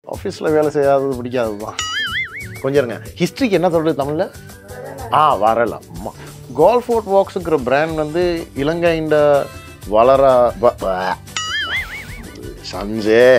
ஆஃபீஸில் வேலை செய்யாதது பிடிக்காதது தான் கொஞ்சம் இருங்க ஹிஸ்ட்ரிக்கு என்ன சொல்கிறது தமிழில் ஆ வரலாம் கோல் ஃபோர்ட் வாக்ஸுங்கிற பிராண்ட் வந்து இலங்கையின் வளர வ- வ- சஞ்சே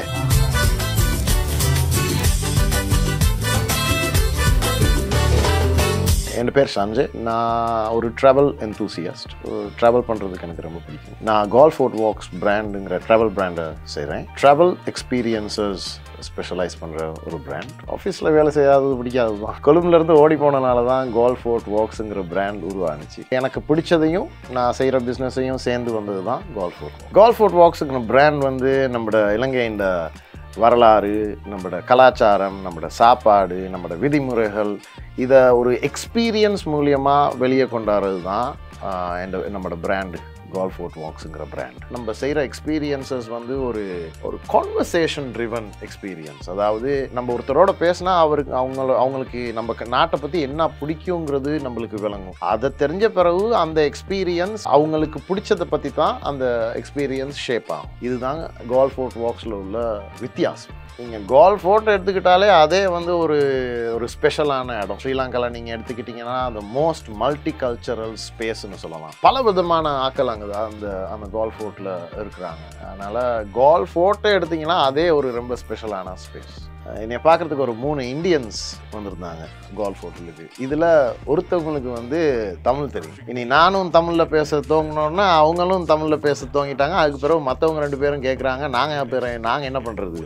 என் பேர் சஞ்சய் நான் ஒரு ட்ராவல் என்தூசியஸ்ட் ட்ராவல் பண்ணுறதுக்கு எனக்கு ரொம்ப பிடிக்கும் நான் கால் ஃபோர்ட் வாக்ஸ் பிராண்டுங்கிற ட்ராவல் பிராண்டை செய்கிறேன் ட்ராவல் எக்ஸ்பீரியன்சஸ் ஸ்பெஷலைஸ் பண்ணுற ஒரு பிராண்ட் ஆஃபீஸில் வேலை செய்யாதது பிடிக்காதது தான் கொழும்புலேருந்து ஓடி போனனால தான் கால் ஃபோர்ட் வாக்ஸுங்கிற பிராண்ட் உருவானுச்சு எனக்கு பிடிச்சதையும் நான் செய்கிற பிஸ்னஸையும் சேர்ந்து வந்தது தான் கால் ஃபோர்ட் கால் ஃபோர்ட் வாக்ஸுங்கிற பிராண்ட் வந்து நம்மளோட இலங்கையின் வரலாறு நம்மளோட கலாச்சாரம் நம்மளோட சாப்பாடு நம்மளோட விதிமுறைகள் இதை ஒரு எக்ஸ்பீரியன்ஸ் மூலியமாக வெளியே கொண்டாடுறது தான் ஆஹ், இந்த நம்மளோட பிராண்டு கால் ஃபோர்ட் வாக்ஸுங்கிற பிராண்ட் நம்ம செய்கிற எக்ஸ்பீரியன்சஸ் வந்து ஒரு ஒரு கான்வர்சேஷன் ட்ரிவன் எக்ஸ்பீரியன்ஸ் அதாவது நம்ம ஒருத்தரோட பேசினா அவருக்கு அவங்கள அவங்களுக்கு நம்ம க- நாட்டை பற்றி என்ன பிடிக்குங்கிறது நம்மளுக்கு விளங்கும் அதை தெரிஞ்ச பிறகு அந்த எக்ஸ்பீரியன்ஸ் அவங்களுக்கு பிடிச்சதை பற்றி தான் அந்த எக்ஸ்பீரியன்ஸ் ஷேப் ஆகும் இதுதான் கால் ஃபோர்ட் வாக்ஸில் உள்ள வித்தியாசம் நீங்கள் கால் ஃபோர்ட் எடுத்துக்கிட்டாலே அதே வந்து ஒரு ஒரு ஸ்பெஷலான இடம் ஸ்ரீலங்காவில் நீங்கள் எடுத்துக்கிட்டிங்கன்னா அந்த மோஸ்ட் மல்டி கல்ச்சரல் ஸ்பேஸ்னு சொல்லலாம் பல விதமான ஆக்கள் அங்கே அந்த அந்த கால் ஃபோர்ட்டில் இருக்கிறாங்க அதனால் கால் ஃபோர்ட்டை எடுத்திங்கன்னா அதே ஒரு ரொம்ப ஸ்பெஷலான ஸ்பேஸ் என்னை பார்க்குறதுக்கு ஒரு மூணு இந்தியன்ஸ் வந்திருந்தாங்க கால் ஃபோர்ட்டுக்கு இதில் ஒருத்தவங்களுக்கு வந்து தமிழ் தெரியும் இனி நானும் தமிழில் பேச தோங்கினோன்னா அவங்களும் தமிழில் பேச தோங்கிட்டாங்க அதுக்கு பிறகு மற்றவங்க ரெண்டு பேரும் கேட்குறாங்க நாங்கள் பேர் நாங்கள் என்ன பண்ணுறது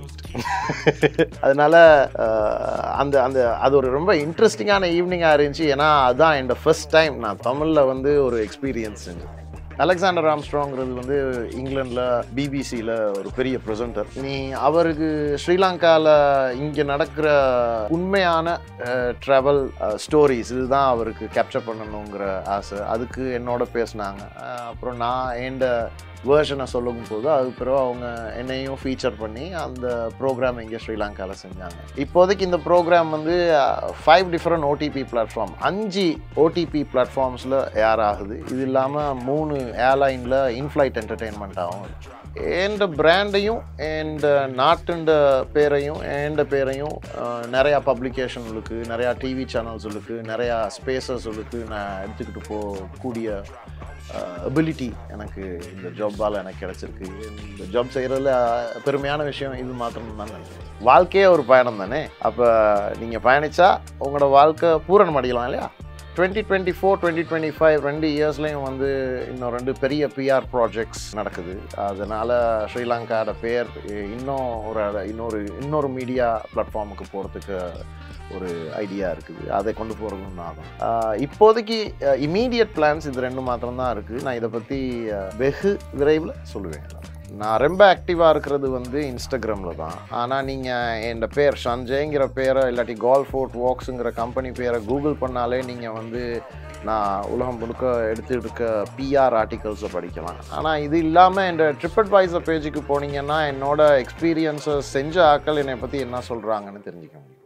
அதனால அஹ், அந்த அந்த அது ஒரு ரொம்ப இன்ட்ரெஸ்டிங்கான ஈவினிங்காக இருந்துச்சு ஏன்னா அதுதான் என்னோட ஃபர்ஸ்ட் டைம் நான் தமிழில் வந்து ஒரு எக்ஸ்பீரியன்ஸ் செஞ்சேன் அலெக்சாண்டர் ஆம்ஸ்ட்ராங்கிறது வந்து இங்கிலாண்டில் பிபிசியில் ஒரு பெரிய ப்ரெசென்டர் நீ அவருக்கு ஸ்ரீலங்காவில் இங்கே நடக்கிற உண்மையான ட்ராவல் ஸ்டோரிஸ் இதுதான் அவருக்கு கேப்சர் பண்ணணுங்கிற ஆசை அதுக்கு என்னோட பேசினாங்க அஹ் அப்புறம் நான் எந்த வேர்ஷனை சொல்லும் போது அதுக்கு பிறகு அவங்க என்னையும் ஃபீச்சர் பண்ணி அந்த ப்ரோக்ராம் இங்கே ஸ்ரீலங்காவில் செஞ்சாங்க இப்போதைக்கு இந்த ப்ரோக்ராம் வந்து ஃபைவ் டிஃப்ரெண்ட் ஓடிபி பிளாட்ஃபார்ம் அஞ்சு ஓடிபி பிளாட்ஃபார்ம்ஸில் ஏர் ஆகுது இது இல்லாமல் மூணு ஏர்லைனில் இன்ஃப்ளைட் என்டர்டெயின்மெண்ட் ஆகும் எந்த பிராண்டையும் எந்த நாட்டுண்ட பேரையும் எந்த பேரையும் அஹ், நிறையா பப்ளிகேஷன்களுக்கு நிறையா டிவி சேனல்ஸுகளுக்கு நிறையா ஸ்பேசஸ்களுக்கு நான் எடுத்துக்கிட்டு போகக்கூடிய அபிலிட்டி எனக்கு இந்த ஜாப்பால் எனக்கு கிடச்சிருக்கு இந்த ஜாப் செய்கிறதுல பெருமையான விஷயம் இது மாத்திரம் தான் நினைக்கிறேன் வாழ்க்கையே ஒரு பயணம் தானே அப்போ நீங்கள் பயணித்தா உங்களோட வாழ்க்கை பூரணம் அடையலாம் இல்லையா twenty twenty four twenty twenty five ரெண்டு இயர்ஸ்லேயும் வந்து இன்னும் ரெண்டு பெரிய பிஆர் ப்ராஜெக்ட்ஸ் நடக்குது அதனால் ஸ்ரீலங்காவோட பேர் இன்னும் ஒரு இன்னொரு இன்னொரு மீடியா பிளாட்ஃபார்முக்கு போகிறதுக்கு ஒரு ஐடியா இருக்குது அதை கொண்டு போகிறதும் நான் தான் ஆஹ் இப்போதைக்கு இமீடியட் பிளான்ஸ் இது ரெண்டு மாத்திரம் தான் இருக்குது நான் இதை பற்றி வெகு விரைவில் சொல்லுவேன் நான் ரொம்ப ஆக்டிவாக இருக்கிறது வந்து இன்ஸ்டாகிராமில் தான் ஆனால் நீங்கள் என் பேர் சஞ்சய்ங்கிற பேரை இல்லாட்டி கால் ஃபோர்ட் வாக்ஸுங்கிற கம்பெனி பேரை கூகுள் பண்ணாலே நீங்கள் வந்து நான் உலகம் முழுக்க எடுத்து இருக்க பிஆர் ஆர்டிகல்ஸை படிக்கலாம் ஆனால் இது இல்லாமல் என் ட்ரிப் அட்வைசர் பேஜுக்கு போனீங்கன்னா என்னோட எக்ஸ்பீரியன்ஸை செஞ்ச ஆட்கள் என்னை பற்றி என்ன சொல்கிறாங்கன்னு தெரிஞ்சுக்க முடியும்